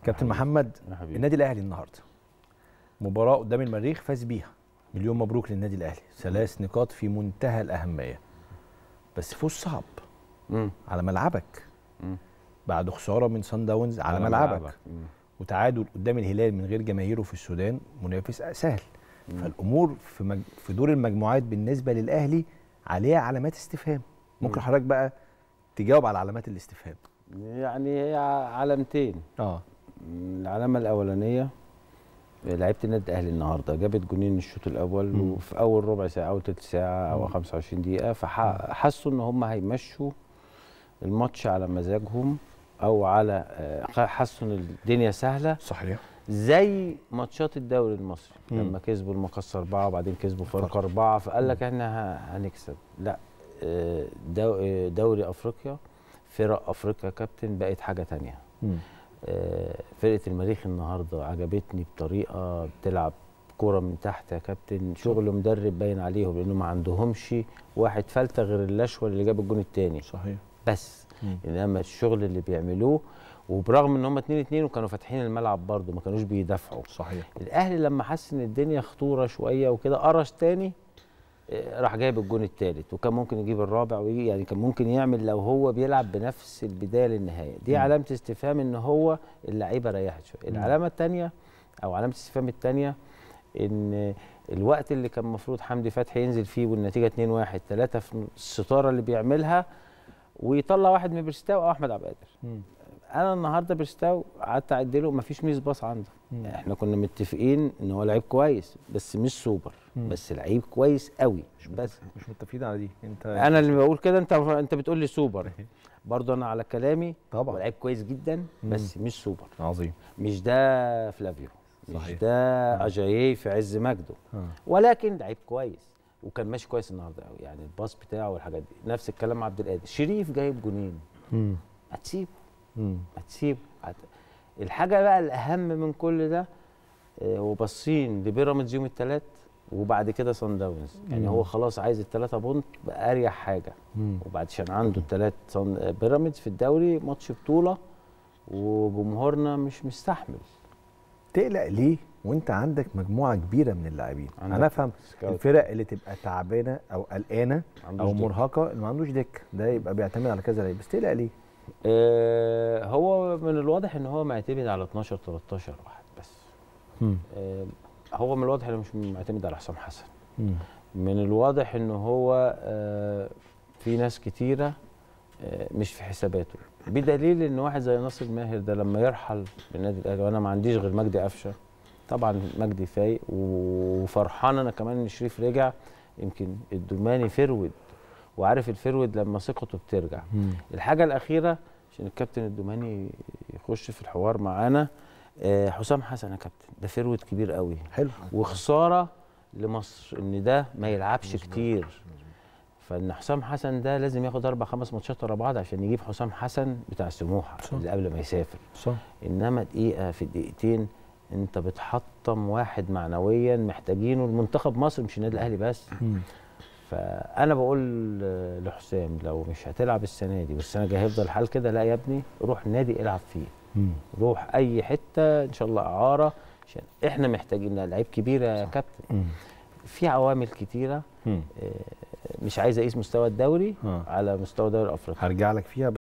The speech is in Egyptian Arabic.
كابتن محمد يا حبيبي النادي الاهلي النهارده مباراه قدام المريخ فاز بيها مليون مبروك للنادي الاهلي ثلاث نقاط في منتهى الاهميه بس فوز صعب مم. على ملعبك مم. بعد خساره من سان داونز على, ملعبك مم. وتعادل قدام الهلال من غير جماهيره في السودان منافس سهل فالامور في مج... في دور المجموعات بالنسبه للاهلي عليها علامات استفهام ممكن حضرتك بقى تجاوب على علامات الاستفهام يعني هي علامتين اه العلامه الاولانيه لعيبه النادي الاهلي النهارده جابت جونين الشوط الاول مم. وفي اول ربع ساعه او ثلث ساعه او 25 دقيقه فحسوا ان هم هيمشوا الماتش على مزاجهم او على آه، حسوا ان الدنيا سهله صحيح زي ماتشات الدوري المصري مم. لما كسبوا المقص أربعة وبعدين كسبوا فرق فرق. أربعة فقال لك احنا ه- هنكسب لا آه، دو- آه، دوري أفريقيا فرق أفريقيا كابتن بقت حاجة تانية مم. آه، فرقة المريخ النهاردة عجبتني بطريقة بتلعب كرة من تحت يا كابتن شغل مدرب باين عليهم لأنه ما عندهمش واحد فلتة غير الأشول اللي جاب الجون التاني صحيح بس مم. انما الشغل اللي بيعملوه وبرغم ان هم 2 2 وكانوا فاتحين الملعب برضه ما كانوش بيدافعوا صحيح الاهلي لما حس ان الدنيا خطوره شويه وكده قرش تاني آه، راح جايب الجون الثالث وكان ممكن يجيب الرابع ويجي يعني كان ممكن يعمل لو هو بيلعب بنفس البدايه للنهايه دي مم. علامه استفهام ان هو اللعيبه ريحت شويه مم. العلامه الثانيه او علامه الاستفهام الثانيه ان الوقت اللي كان المفروض حمدي فتحي ينزل فيه والنتيجه 2 1 3 في الستاره اللي بيعملها ويطلع واحد من بيرستاو او احمد عبد القادر مم. انا النهارده بيرستاو قعدت اعد له مفيش ميس باص عنده مم. احنا كنا متفقين ان هو لعيب كويس بس مش سوبر مم. بس لعيب كويس قوي بس مش متفقين على دي انت انا اللي بقول كده انت انت بتقول لي سوبر برضه انا على كلامي هو طبعا لعيب كويس جدا بس مش سوبر عظيم مش ده فلافيو مش صحيح. ده اجاييه في عز مجده آه. ولكن لعيب كويس وكان ماشي كويس النهارده قوي يعني الباص بتاعه والحاجات دي نفس الكلام مع عبد القادر شريف جايب جونين مم. هتسيب مم. هتسيب هت... الحاجه بقى الاهم من كل ده آه، وباصين لبيراميدز يوم الثلاث وبعد كده صن داونز يعني مم. هو خلاص عايز الثلاثه بونت باريح حاجه مم. وبعد عشان عنده الثلاث صن... بيراميدز في الدوري ماتش بطوله وجمهورنا مش مستحمل تقلق ليه وانت عندك مجموعه كبيره من اللاعبين عندك انا افهم سكاوت. الفرق اللي تبقى تعبانه او قلقانه عندوش او دكة. مرهقه اللي ما عندوش دك ده يبقى بيعتمد على كذا لعيب بس تقلق ليه آه هو من الواضح ان هو معتمد على 12 13 واحد بس مم. آه هو من الواضح انه مش معتمد على حسام حسن مم. من الواضح ان هو آه، في ناس كتيره آه، مش في حساباته بدليل ان واحد زي ناصر ماهر ده لما يرحل من النادي الاهلي وانا ما عنديش غير مجدي قفشه طبعا مجدي فايق وفرحان انا كمان ان شريف رجع يمكن الدوماني فرود وعارف الفرود لما ثقته بترجع مم. الحاجه الاخيره عشان الكابتن الدوماني يخش في الحوار معانا آه، حسام حسن يا كابتن ده فرود كبير قوي حلو وخساره لمصر ان ده ما يلعبش كتير فان حسام حسن ده لازم ياخد اربع خمس ماتشات ورا بعض عشان يجيب حسام حسن بتاع سموحه صح. اللي قبل ما يسافر صح انما دقيقه في دقيقتين انت بتحطم واحد معنويا محتاجينه المنتخب مصر مش النادي الاهلي بس مم. فانا بقول لحسام لو مش هتلعب السنه دي والسنه الجايه هيفضل الحال كده لا يا ابني روح نادي العب فيه مم. روح اي حته ان شاء الله اعاره عشان احنا محتاجين لعيب كبير يا كابتن مم. في عوامل كتيره مم. آه، مش عايز اقيس مستوى الدوري آه. على مستوى دوري افريقيا هرجع لك فيها